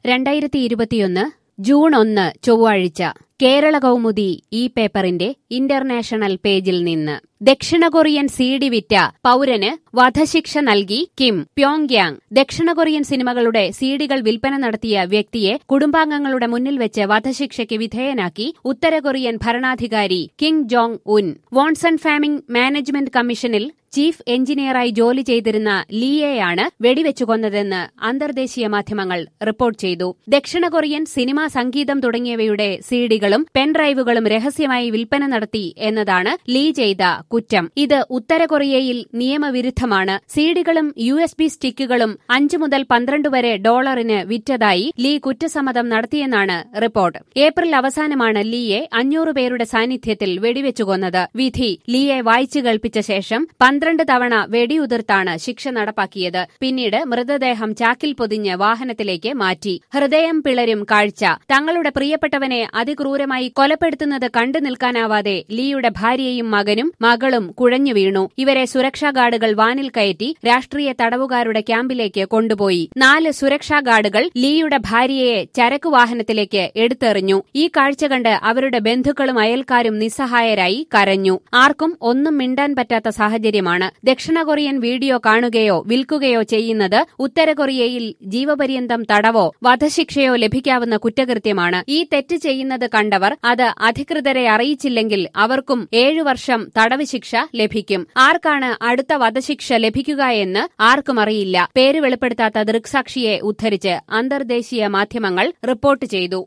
രണ്ടായിരത്തി ഇരുപത്തിയൊന്ന് ജൂൺ ഒന്ന് ചൊവ്വാഴ്ച കേരള കൗമുദി ഈ പേപ്പറിന്റെ ഇന്റർനാഷണൽ പേജിൽ നിന്ന് ദക്ഷിണ കൊറിയൻ സീഡി വിറ്റ പൌരന് വധശിക്ഷ നൽകി കിം പ്യോങ്യാങ് ദക്ഷിണ കൊറിയൻ സിനിമകളുടെ സീഡികൾ വിൽപ്പന നടത്തിയ വ്യക്തിയെ കുടുംബാംഗങ്ങളുടെ മുന്നിൽ വെച്ച് വധശിക്ഷയ്ക്ക് വിധേയനാക്കി ഉത്തര കൊറിയൻ ഭരണാധികാരി Kim Jong Un Wonsan farming management കമ്മീഷനിൽ ചീഫ് എഞ്ചിനീയറായി ജോലി ചെയ്തിരുന്ന ലീയെയാണ് വെടിവെച്ചു കൊന്നതെന്ന് അന്തർദേശീയ മാധ്യമങ്ങൾ റിപ്പോർട്ട് ചെയ്തു ദക്ഷിണ കൊറിയൻ സിനിമ സംഗീതം തുടങ്ങിയവയുടെ സീഡികളും പെൻഡ്രൈവുകളും രഹസ്യമായി വിൽപ്പന നടത്തി എന്നതാണ് ലീ ചെയ്ത കുറ്റം ഇത് ഉത്തര കൊറിയയിൽ നിയമവിരുദ്ധമാണ് സീഡികളും യു എസ് ബി സ്റ്റിക്കുകളും അഞ്ചു മുതൽ പന്ത്രണ്ട് വരെ ഡോളറിന് വിറ്റതായി ലീ കുറ്റസമ്മതം നടത്തിയെന്നാണ് റിപ്പോർട്ട് ഏപ്രിൽ അവസാനമാണ് ലീയെ അഞ്ഞൂറ് പേരുടെ സാന്നിധ്യത്തിൽ വെടിവെച്ചു കൊന്നത് വിധി ലീയെ വായിച്ചു കേൾപ്പിച്ച ശേഷം പന്ത്രണ്ട് തവണ വെടിയുതിർത്താണ് ശിക്ഷ നടപ്പാക്കിയത് പിന്നീട് മൃതദേഹം ചാക്കിൽ പൊതിഞ്ഞ് വാഹനത്തിലേക്ക് മാറ്റി ഹൃദയം പിളരും കാഴ്ച തങ്ങളുടെ പ്രിയപ്പെട്ടവനെ അതിക്രൂരമായി കൊലപ്പെടുത്തുന്നത് കണ്ടു നിൽക്കാനാവാതെ ലീയുടെ ഭാര്യയും മകനും മകളും കുഴഞ്ഞു വീണു ഇവരെ സുരക്ഷാ ഗാർഡുകൾ വാനിൽ കയറ്റി രാഷ്ട്രീയ തടവുകാരുടെ ക്യാമ്പിലേക്ക് കൊണ്ടുപോയി നാല് സുരക്ഷാ ഗാർഡുകൾ ലീയുടെ ഭാര്യയെ ചരക്കു വാഹനത്തിലേക്ക് എടുത്തെറിഞ്ഞു ഈ കാഴ്ച കണ്ട് അവരുടെ ബന്ധുക്കളും അയൽക്കാരും നിസ്സഹായരായി കരഞ്ഞു ആർക്കും ഒന്നും മിണ്ടാൻ പറ്റാത്ത സാഹചര്യമാണ് ദക്ഷിണ കൊറിയൻ വീഡിയോ കാണുകയോ വിൽക്കുകയോ ചെയ്യുന്നത് ഉത്തര കൊറിയയിൽ ജീവപര്യന്തം തടവോ വധശിക്ഷയോ ലഭിക്കാവുന്ന കുറ്റകൃത്യമാണ് ഈ തെറ്റ് ചെയ്യുന്നത് കണ്ടവർ അത് അധികൃതരെ അറിയിച്ചില്ലെങ്കിൽ അവർക്കും ഏഴു വർഷം തടവ് ശിക്ഷ ലഭിക്കും ആർക്കാണ് അടുത്ത വധശിക്ഷ ലഭിക്കുക എന്ന് ആർക്കും അറിയില്ല പേര് വെളിപ്പെടുത്താത്ത ദൃക്സാക്ഷിയെ ഉദ്ധരിച്ച് അന്തർദേശീയ മാധ്യമങ്ങൾ റിപ്പോർട്ട് ചെയ്തു